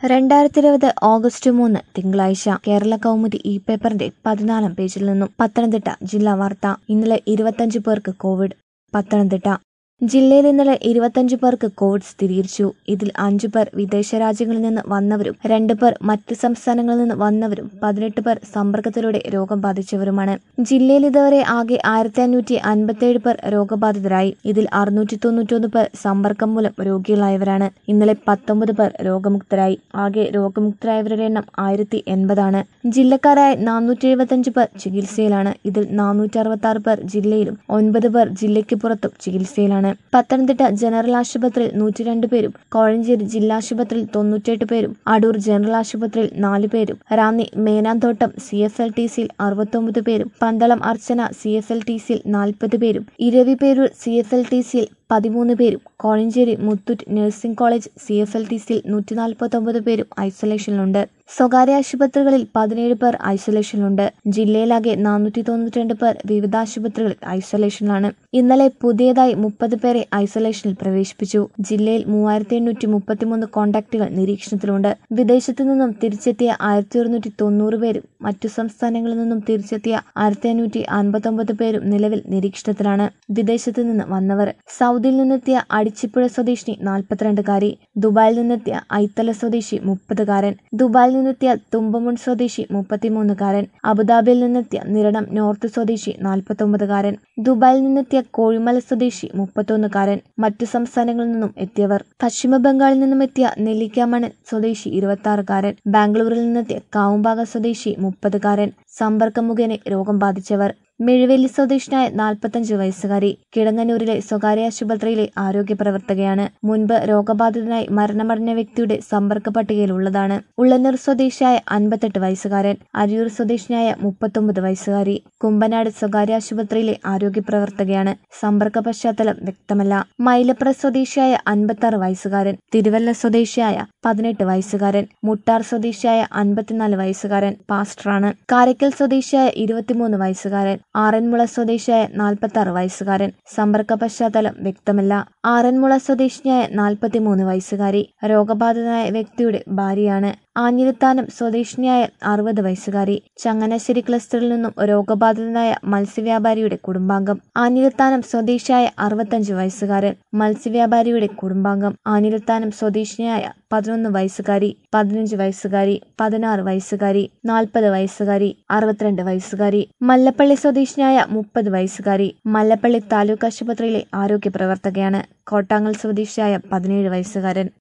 രണ്ടായിരത്തി ഇരുപത് ഓഗസ്റ്റ് മൂന്ന് തിങ്കളാഴ്ച കേരള കൗമുദി ഇ പേപ്പറിന്റെ പതിനാലാം പേജിൽ നിന്നും പത്തനംതിട്ട ജില്ലാ വാർത്ത ഇന്നലെ ഇരുപത്തഞ്ച് പേർക്ക് കോവിഡ് പത്തനംതിട്ട ജില്ലയിൽ ഇന്നലെ ഇരുപത്തഞ്ച് പേർക്ക് കോവിഡ് സ്ഥിരീകരിച്ചു ഇതിൽ അഞ്ചു പേർ വിദേശ രാജ്യങ്ങളിൽ നിന്ന് വന്നവരും രണ്ടു പേർ മറ്റ് സംസ്ഥാനങ്ങളിൽ നിന്ന് വന്നവരും പതിനെട്ട് പേർ സമ്പർക്കത്തിലൂടെ രോഗം ബാധിച്ചവരുമാണ് ജില്ലയിൽ ഇതുവരെ ആകെ ആയിരത്തി അഞ്ഞൂറ്റി അൻപത്തിയേഴ് പേർ രോഗബാധിതരായി ഇതിൽ അറുന്നൂറ്റി തൊണ്ണൂറ്റൊന്ന് പേർ സമ്പർക്കം മൂലം രോഗികളായവരാണ് ഇന്നലെ പത്തൊമ്പത് പേർ രോഗമുക്തരായി ആകെ രോഗമുക്തരായവരുടെ എണ്ണം ആയിരത്തി എൺപതാണ് ജില്ലക്കാരായ നാനൂറ്റി എഴുപത്തഞ്ച് പേർ ചികിത്സയിലാണ് ഇതിൽ നാനൂറ്റി അറുപത്തി ആറ് പേർ ജില്ലയിലും ഒൻപത് പേർ ജില്ലയ്ക്ക് പുറത്തും ചികിത്സയിലാണ് പത്തനംതിട്ട ജനറൽ ആശുപത്രിയിൽ നൂറ്റിരണ്ട് പേരും കോഴഞ്ചേരി ജില്ലാ ആശുപത്രിയിൽ തൊണ്ണൂറ്റെട്ട് പേരും അടൂർ ജനറൽ ആശുപത്രിയിൽ നാല് പേരും Ranni Menanthottam C F L T സിയിൽ അറുപത്തൊമ്പത് പേരും Pandalam Archana C F L T സിയിൽ നാൽപ്പത് പേരും Eraviperoor C F L T സിയിൽ പതിമൂന്ന് പേരും Kozhencherry Muthoot nursing college C F L T സിയിൽ നൂറ്റി നാൽപ്പത്തൊമ്പത് പേരും ഐസൊലേഷനിലുണ്ട് സ്വകാര്യ ആശുപത്രികളിൽ പതിനേഴ് പേർ ഐസൊലേഷനിലുണ്ട് ജില്ലയിലാകെ നാനൂറ്റി തൊണ്ണൂറ്റിരണ്ട് പേർ വിവിധ ആശുപത്രികളിൽ ഐസൊലേഷനിലാണ് ഇന്നലെ പുതിയതായി മുപ്പത് പേരെ ഐസൊലേഷനിൽ പ്രവേശിപ്പിച്ചു ജില്ലയിൽ മൂവായിരത്തി എണ്ണൂറ്റി മുപ്പത്തിമൂന്ന് കോണ്ടാക്ടുകൾ നിരീക്ഷണത്തിലുണ്ട് വിദേശത്തു നിന്നും തിരിച്ചെത്തിയ ആയിരത്തി ഒരുന്നൂറ്റി തൊണ്ണൂറ് പേരും മറ്റു സംസ്ഥാനങ്ങളിൽ നിന്നും തിരിച്ചെത്തിയ ആയിരത്തി അഞ്ഞൂറ്റി അൻപത്തൊമ്പത് പേരും നിലവിൽ നിരീക്ഷണത്തിലാണ് വിദേശത്തു നിന്ന് വന്നവർ സൗദിയിൽ നിന്നെത്തിയ അടിച്ചിപ്പുഴ സ്വദേശിനി നാൽപ്പത്തിരണ്ടുകാരി ദുബായിൽ നിന്നെത്തിയ ഐത്തല സ്വദേശി മുപ്പതുകാരൻ ദുബായിൽ നിന്നെത്തിയ തുമ്പമുൺ സ്വദേശി മുപ്പത്തിമൂന്നുകാരൻ അബുദാബിയിൽ നിന്നെത്തിയ നിരണം നോർത്ത് സ്വദേശി നാൽപ്പത്തൊമ്പതുകാരൻ ദുബായിൽ നിന്നെത്തിയ കോഴിമല സ്വദേശി മുപ്പത്തൊന്നുകാരൻ മറ്റു സംസ്ഥാനങ്ങളിൽ നിന്നും എത്തിയവർ പശ്ചിമ ബംഗാളിൽ നിന്നും എത്തിയ നെല്ലിക്കാമണൻ സ്വദേശി ഇരുപത്തി ബാംഗ്ലൂരിൽ നിന്നെത്തിയ കാവുംഭാഗ സ്വദേശി മുപ്പതുകാരൻ സമ്പർക്കം മുഖേന രോഗം ബാധിച്ചവർ മെഴുവേലി സ്വദേശിനായ നാൽപ്പത്തഞ്ച് വയസ്സുകാരി കിടങ്ങന്നൂരിലെ സ്വകാര്യ ആശുപത്രിയിലെ ആരോഗ്യ പ്രവർത്തകയാണ് മുൻപ് രോഗബാധിതനായി മരണമടഞ്ഞ വ്യക്തിയുടെ സമ്പർക്ക പട്ടികയിലുള്ളതാണ് ഉള്ളന്നൂർ സ്വദേശിയായ അൻപത്തെട്ട് വയസ്സുകാരൻ അരിയൂർ സ്വദേശിനായ മുപ്പത്തൊമ്പത് വയസ്സുകാരി കുമ്പനാട് സ്വകാര്യ ആശുപത്രിയിലെ ആരോഗ്യ പ്രവർത്തകയാണ് സമ്പർക്ക പശ്ചാത്തലം വ്യക്തമല്ല മൈലപ്ര സ്വദേശിയായ അൻപത്തി ആറ് വയസ്സുകാരൻ തിരുവല്ല സ്വദേശിയായ പതിനെട്ട് വയസ്സുകാരൻ മുട്ടാർ സ്വദേശിയായ അൻപത്തിനാല് വയസ്സുകാരൻ പാസ്റ്ററാണ് കാരക്കൽ സ്വദേശിയായ ഇരുപത്തിമൂന്ന് വയസ്സുകാരൻ ആറന്മുള സ്വദേശിയായ നാൽപ്പത്തി ആറ് വയസ്സുകാരൻ സമ്പർക്ക പശ്ചാത്തലം വ്യക്തമല്ല ആറന്മുള സ്വദേശിനിയായ നാൽപ്പത്തിമൂന്ന് വയസ്സുകാരി രോഗബാധിതനായ വ്യക്തിയുടെ ഭാര്യയാണ് ആഞ്ഞിരത്താനം സ്വദേശിനിയായ അറുപത് വയസ്സുകാരി ചങ്ങനാശ്ശേരി ക്ലസ്റ്ററിൽ നിന്നും രോഗബാധിതനായ മത്സ്യവ്യാപാരിയുടെ കുടുംബാംഗം ആഞ്ഞിരത്താനം സ്വദേശിയായ അറുപത്തഞ്ച് വയസ്സുകാരൻ മത്സ്യവ്യാപാരിയുടെ കുടുംബാംഗം ആഞ്ഞിരത്താനം സ്വദേശിനിയായ പതിനൊന്ന് വയസ്സുകാരി പതിനഞ്ച് വയസ്സുകാരി പതിനാറ് വയസ്സുകാരി നാൽപ്പത് വയസ്സുകാരി അറുപത്തിരണ്ട് വയസ്സുകാരി മല്ലപ്പള്ളി സ്വദേശിനിയായ മുപ്പത് വയസ്സുകാരി മല്ലപ്പള്ളി താലൂക്ക് ആശുപത്രിയിലെ ആരോഗ്യ പ്രവർത്തകയാണ് കോട്ടാങ്ങൽ സ്വദേശിയായ പതിനേഴ് വയസ്സുകാരൻ